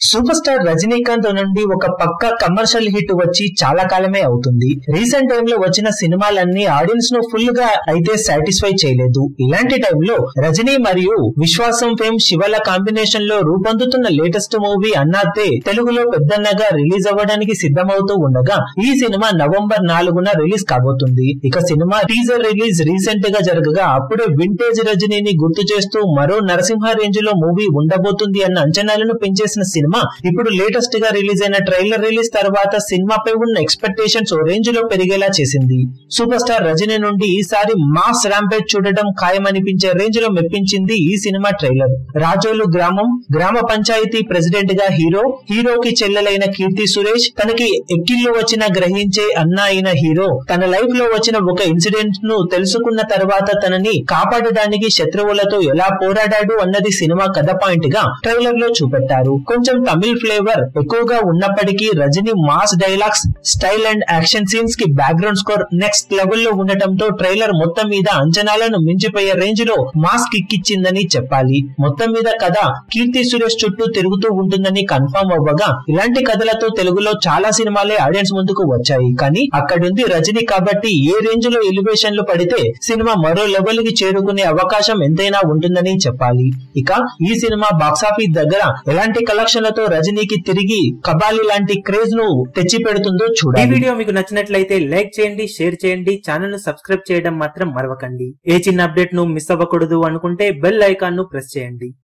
super star Rajinikanth నుండి ఒక పక్క కమర్షియల్ హిట్ వచ్చి చాలా కాలమే అవుతుంది రీసెంట్ టైమ్ లో వచ్చిన సినిమాలన్నీ ఆడియన్స్ ను ఫుల్ గా అయితే సాటిస్ఫై చేయలేదు ఇలాంటి టైంలో రజనీ మరియు విశ్వాసం ఫేమ్ శివల కాంబినేషన్ లో రూపొందుతున్న లేటెస్ట్ మూవీ అన్నాతే తెలుగులో పెద్దన్నగా రిలీజ్ అవ్వడానికి సిద్ధమవుతూ ఉండగా ఈ సినిమా నవంబర్ నాలుగున రిలీజ్ కాబోతుంది ఇక సినిమా టీజర్ రిలీజ్ రీసెంట్ గా జరగగా అప్పుడే వింటేజ్ రజనీని గుర్తు చేస్తూ మరో నరసింహ రేంజ్ లో మూవీ ఉండబోతుంది అన్న అంచనాలను పెంచేసిన సినిమా ఇప్పుడు లేటెస్ట్ గా రిలీజ్ అయిన ట్రైలర్ రిలీజ్ తర్వాత సినిమాపై ఉన్న ఎక్స్పెక్టేషన్స్ ఓ రేంజ్ లో పెరిగేలా చేసింది సూపర్ స్టార్ రజనీ నుండి ఈసారి మాస్ ర్యాంపేజ్ చూడటం ఖాయమనిపించే రేంజ్ లో మెప్పించింది ఈ సినిమా ట్రైలర్ రాజోలు గ్రామం గ్రామ పంచాయతీ ప్రెసిడెంట్ గా హీరో హీరోకి చెల్లెలైన కీర్తి సురేష్ తనకి ఎక్కిళ్ళు వచ్చిన గ్రహించే అన్న అయిన హీరో తన లైఫ్ లో వచ్చిన ఒక ఇన్సిడెంట్ ను తెలుసుకున్న తర్వాత తనని కాపాడడానికి శత్రువులతో ఎలా పోరాడాడు అన్నది సినిమా కథ పాయింట్ గా ట్రైలర్ లో చూపెట్టారు కొంచెం తమిళ్ ఫ్లేవర్ ఎక్కువగా ఉన్నప్పటికీ Rajini mass dialogues style and action scenes కి బ్యాక్గ్రౌండ్ స్కోర్ నెక్స్ట్ లెవెల్ లో ఉండటంతో ట్రైలర్ మొత్తం మీద అంచనాలను మించిపోయే రేంజ్ లో మాస్ కిక్కిచ్చిందని చెప్పాలి మొత్తం మీద కథ కీర్తి సురేష్ చుట్టూ తిరుగుతూ ఉంటుందని కన్ఫర్మ్ అవ్వగా ఇలాంటి కథలతో తెలుగులో చాలా సినిమాలే ఆడియన్స్ ముందుకు వచ్చాయి కానీ అక్కడుంది రజనీ కాబట్టి ఏ రేంజ్ లో ఎలివేషన్లు పడితే సినిమా మరో లెవెల్ కి చేరుకునే అవకాశం ఎంతైనా ఉంటుందని చెప్పాలి ఇక ఈ సినిమా బాక్సాఫీస్ దగ్గర ఎలాంటి కలెక్షన్లతో రజనీకి తిరిగి కబాలి లాంటి క్రేజ్ ను తెచ్చి పెడుతుందో ఈ చూడాలి వీడియో మీకు నచ్చినట్లయితే లైక్ చేయండి షేర్ చేయండి ఛానల్ ను సబ్స్క్రైబ్ చేయడం మాత్రం మరవకండి ఏ చిన్న అప్డేట్ ను మిస్ అవ్వకూడదు అనుకుంటే బెల్ ఐకాన్ ను ప్రెస్ చేయండి